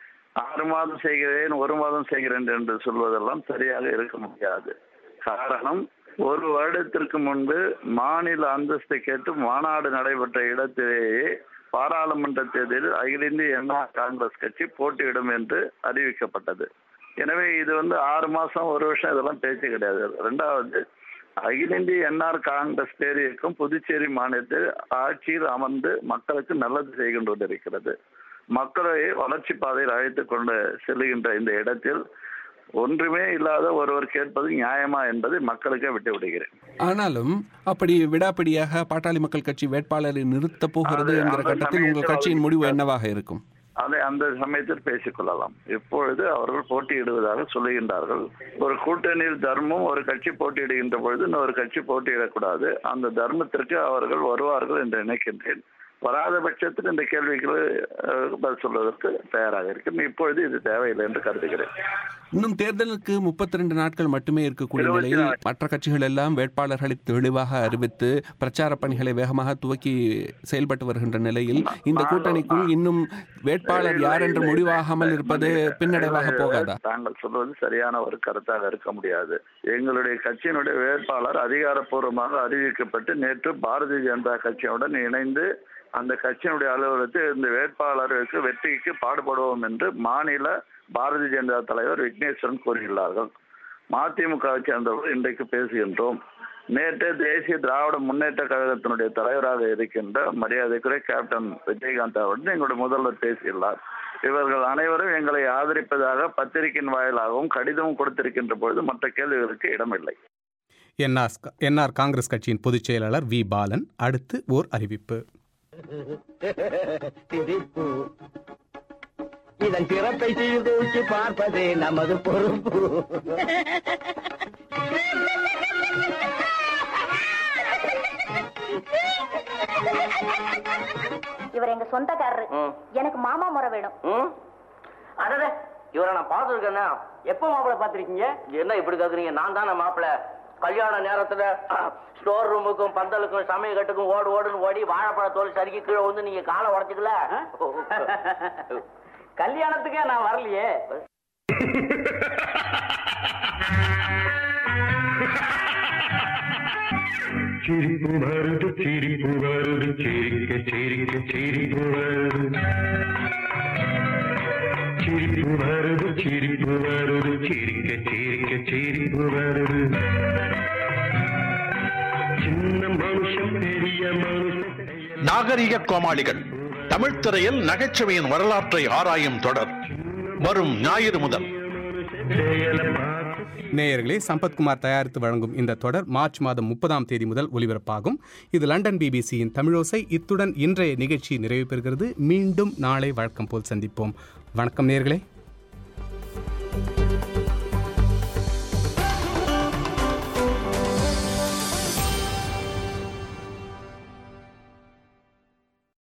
ஆறு மாதம் செய்கிறேன் ஒரு மாதம் செய்கிறேன் என்று சொல்வதெல்லாம் சரியாக இருக்க முடியாது காரணம் ஒரு வருடத்திற்கு முன்பு மாநில அந்தஸ்தை கேட்டு மாநாடு நடைபெற்ற இடத்திலேயே பாராளுமன்ற தேர்தலில் அகில இந்திய என்ஆர் காங்கிரஸ் கட்சி போட்டியிடும் என்று அறிவிக்கப்பட்டது எனவே இது வந்து ஆறு மாசம் ஒரு வருஷம் இதெல்லாம் பேச்சு கிடையாது ரெண்டாவது அகில இந்திய என்ஆர் காங்கிரஸ் பேர் இயக்கம் புதுச்சேரி மாநிலத்தில் ஆட்சியில் அமர்ந்து மக்களுக்கு நல்லது செய்கின்ற இருக்கிறது மக்களை வளர்ச்சி பாதையில் அழைத்து கொண்டு செல்லுகின்ற இந்த இடத்தில் ஒன்றுமே இல்லாத ஒருவர் கேட்பது நியாயமா என்பதை மக்களுக்கே விட்டு விடுகிறேன் ஆனாலும் அப்படி விடாப்பிடியாக பாட்டாளி மக்கள் கட்சி வேட்பாளரை நிறுத்த போகிறது அது என்கிற அந்த கட்டத்தில் உங்கள் சமயத்தில் கட்சியின் முடிவு என்னவாக இருக்கும் அதை அந்த சமயத்தில் பேசிக்கொள்ளலாம் இப்பொழுது அவர்கள் போட்டியிடுவதாக சொல்லுகின்றார்கள் ஒரு கூட்டணியில் தர்மம் ஒரு கட்சி போட்டியிடுகின்ற பொழுது இன்னொரு கட்சி போட்டியிடக்கூடாது அந்த தர்மத்திற்கு அவர்கள் வருவார்கள் என்று நினைக்கின்றேன் வராத பட்சத்தில் இந்த கேள்விக்கு அஹ், பதில் சொல்வதற்கு தயாராக இருக்கும் இப்பொழுது இது தேவையில்லை என்று கருதுகிறேன் இன்னும் தேர்தலுக்கு முப்பத்தி ரெண்டு நாட்கள் மட்டுமே இருக்கக்கூடிய நிலையில் மற்ற கட்சிகள் எல்லாம் வேட்பாளர்களை தெளிவாக அறிவித்து பிரச்சார பணிகளை வேகமாக துவக்கி செயல்பட்டு வருகின்ற நிலையில் இந்த கூட்டணிக்குள் இன்னும் வேட்பாளர் யார் என்று முடிவாகாமல் இருப்பது பின்னடைவாக போகாதா தாங்கள் சொல்வது சரியான ஒரு கருத்தாக இருக்க முடியாது எங்களுடைய கட்சியினுடைய வேட்பாளர் அதிகாரப்பூர்வமாக அறிவிக்கப்பட்டு நேற்று பாரதிய ஜனதா கட்சியுடன் இணைந்து அந்த கட்சியினுடைய அலுவலகத்தில் இந்த வேட்பாளருக்கு வெற்றிக்கு பாடுபடுவோம் என்று மாநில பாரதிய ஜனதா தலைவர் விக்னேஸ்வரன் கூறியுள்ளார்கள் மதிமுகவை சேர்ந்தவர்கள் இன்றைக்கு பேசுகின்றோம் நேற்று தேசிய திராவிட முன்னேற்ற கழகத்தினுடைய தலைவராக இருக்கின்ற மரியாதைக்குரிய கேப்டன் விஜயகாந்த் அவர்கள் எங்களுடைய முதல்வர் பேசியுள்ளார் இவர்கள் அனைவரும் எங்களை ஆதரிப்பதாக பத்திரிகையின் வாயிலாகவும் கடிதமும் கொடுத்திருக்கின்ற பொழுது மற்ற கேள்விகளுக்கு இடமில்லை என்ஆர் என்ஆர் காங்கிரஸ் கட்சியின் பொதுச் செயலாளர் வி பாலன் அடுத்து ஓர் அறிவிப்பு சிரிப்பு இதன் சிறப்பை சீர்தூக்கி பார்ப்பதே நமது பொறுப்பு இவர் எங்க சொந்தக்காரரு எனக்கு மாமா முறை வேணும் அடடே இவரை நான் பார்த்துருக்கேன்னா எப்போ மாப்பிள்ளை பார்த்துருக்கீங்க என்ன இப்படி கேக்குறீங்க நான் தானே மாப்பிள்ளை கல்யாண நேரத்துல ஸ்டோர் ரூமுக்கும் பந்தலுக்கும் சமயக்கட்டுக்கும் ஓடு ஓடுன்னு ஓடி வாழைப்பழ தோல் சறுக்கி கீழே வந்து நீங்க காலை உடச்சுக்கல கல்யாணத்துக்கே நான் வரலையே சிரிப்பு வருது சிரிப்பு வருது சிரிக்க சிரிக்க சிரிப்பு வருது சிரிப்பு வருது சிரிப்பு வருது சிரிக்க சிரிக்க சிரிப்பு வருது சின்ன மனுஷன் பெரிய மனுஷன் நாகரிக கோமாளிகள் தமிழ் திரையில் நகைச்சுவையின் வரலாற்றை ஆராயும் தொடர் வரும் ஞாயிறு முதல் நேயர்களே சம்பத்குமார் தயாரித்து வழங்கும் இந்த தொடர் மார்ச் மாதம் முப்பதாம் தேதி முதல் ஒலிபரப்பாகும் இது லண்டன் பிபிசியின் தமிழோசை இத்துடன் இன்றைய நிகழ்ச்சி நிறைவு பெறுகிறது மீண்டும் நாளை வழக்கம் போல் சந்திப்போம் வணக்கம் நேயர்களே